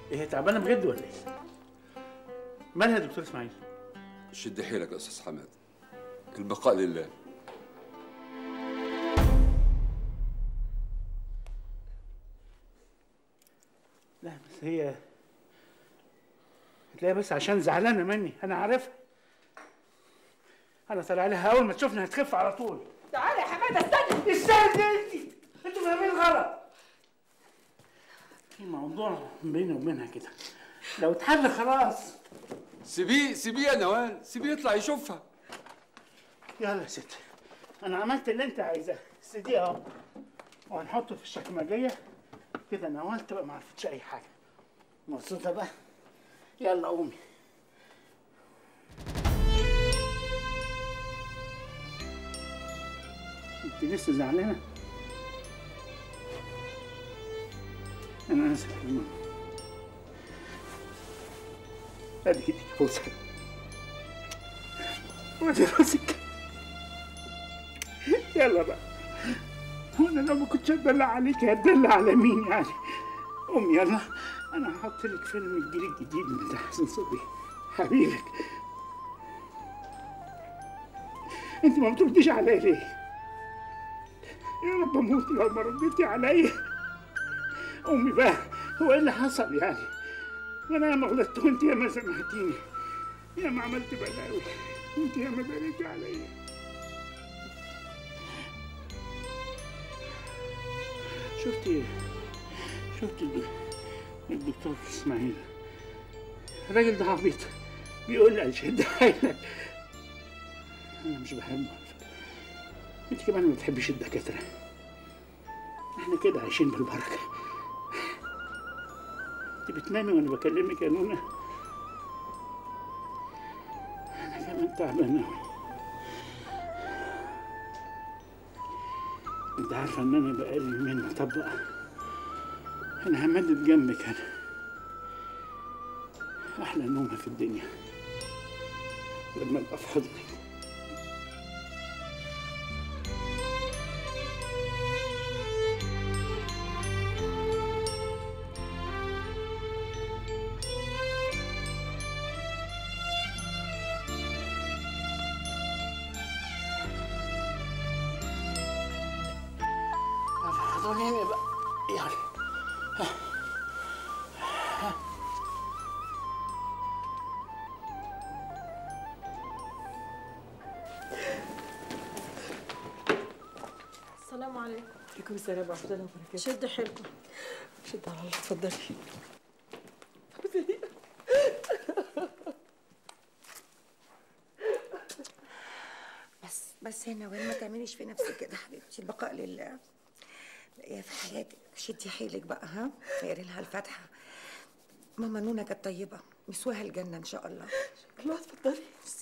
ايه تعبانه بجد ولا ايه؟ مالها يا دكتور اسماعيل؟ شد حيلك يا استاذ حماد البقاء لله لا بس هي هتلاقيها بس عشان زعلانه مني انا عارفها انا طالع لها اول ما تشوفني هتخف على طول تعالى يا حماده استنى استنى انت انتوا فاهمين غلط في موضوع بيني وبينها كده لو اتحل خلاص سيبيه سيبيه يا نوال سيبيه يطلع يشوفها يلا يا ستي انا عملت اللي انت عايزاه السي اهو وهنحطه في الشكمجيه كده نوال تبقى ما عرفتش اي حاجه مبسوطه بقى يلا قومي انت لسه زعلانه انا اسف يا ماما ادي ايدك بوسه وادي راسك يلا بقى وانا لو ما كنتش اتدلع عليك هتدلع على مين يعني قوم يلا انا هحط لك فيلم الجيل الجديد بتاع حسن صبري حبيبك انت ما بترديش عليا ليه يا رب اموت لو ما رديتي عليا امي بقى هو ايه اللي حصل يعني وانا ياما غلطت وانت ياما سامحتيني ياما عملت بلاوي وانت ياما داريتي عليا شفتي شفتي الد- الدكتور اسماعيل الراجل ده عبيط بيقول لي شد حيلك انا مش بحبه على فكره انت كمان ما بتحبيش الدكاتره احنا كده عايشين بالبركه انت بتنامي وانا بكلمك يا نونا انا كمان تعبان اوي انت عارفه ان انا بقالي يومين مطبق انا همدد جنبك انا احلى نومه في الدنيا لما ابقى في حضنك حضنيني بقى يلا السلام عليكم عليكم السلام ورحمة الله وبركاته شد حيلكم شد على الله اتفضلي بس بس يا نوال ما تعمليش في نفسك كده حبيبتي البقاء لله يا في حياتك شدي حيلك بقى ها خيري لها الفاتحه ماما نونا كانت طيبه مسواها الجنه ان شاء الله الله اتفضلي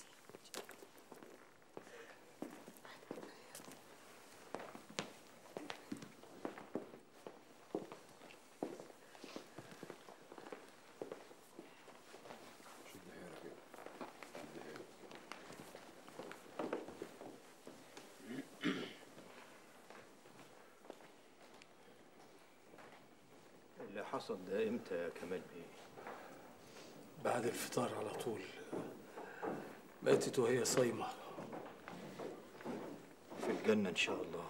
اللي حصل ده امتى يا كمال بيه؟ بعد الفطار على طول ماتت وهي صايمة في الجنة إن شاء الله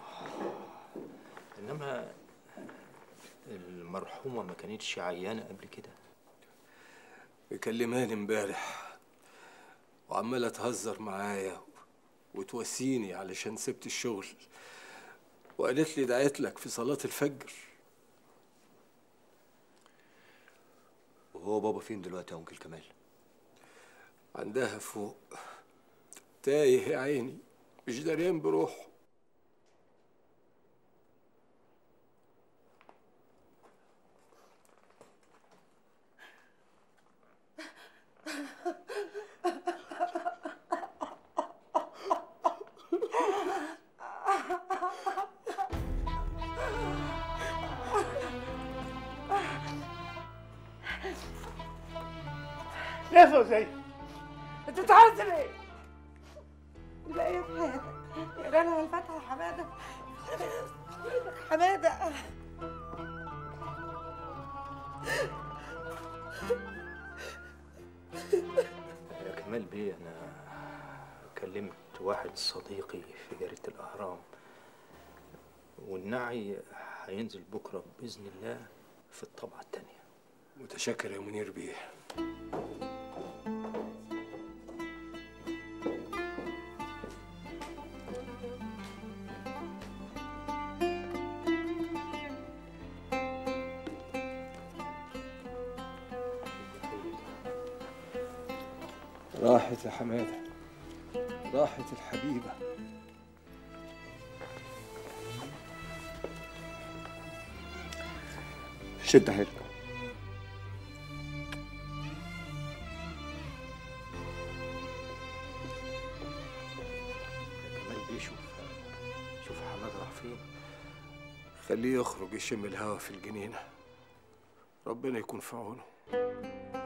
إنما المرحومة ما كانتش عيانة قبل كده مكلماني امبارح وعمالة تهزر معايا وتواسيني علشان سبت الشغل وقالت لي دعيت لك في صلاة الفجر وهو بابا فين دلوقتي يا أنكل كمال؟ عندها فوق تايه يا عيني مش داريان بروحه ليه يا فوزية؟ انت بتعرض ليه؟ لا يا حماده يا لها الفاتحه يا حماده حماده واحد صديقي في جريدة الأهرام والنعي هينزل بكرة بإذن الله في الطبعة التانية متشكر يا منير بيه راحت يا حماده راحت الحبيبه شد حيلك كمال بيشوف شوف حماد راح فين خليه يخرج يشم الهوا في الجنينه ربنا يكون في عونه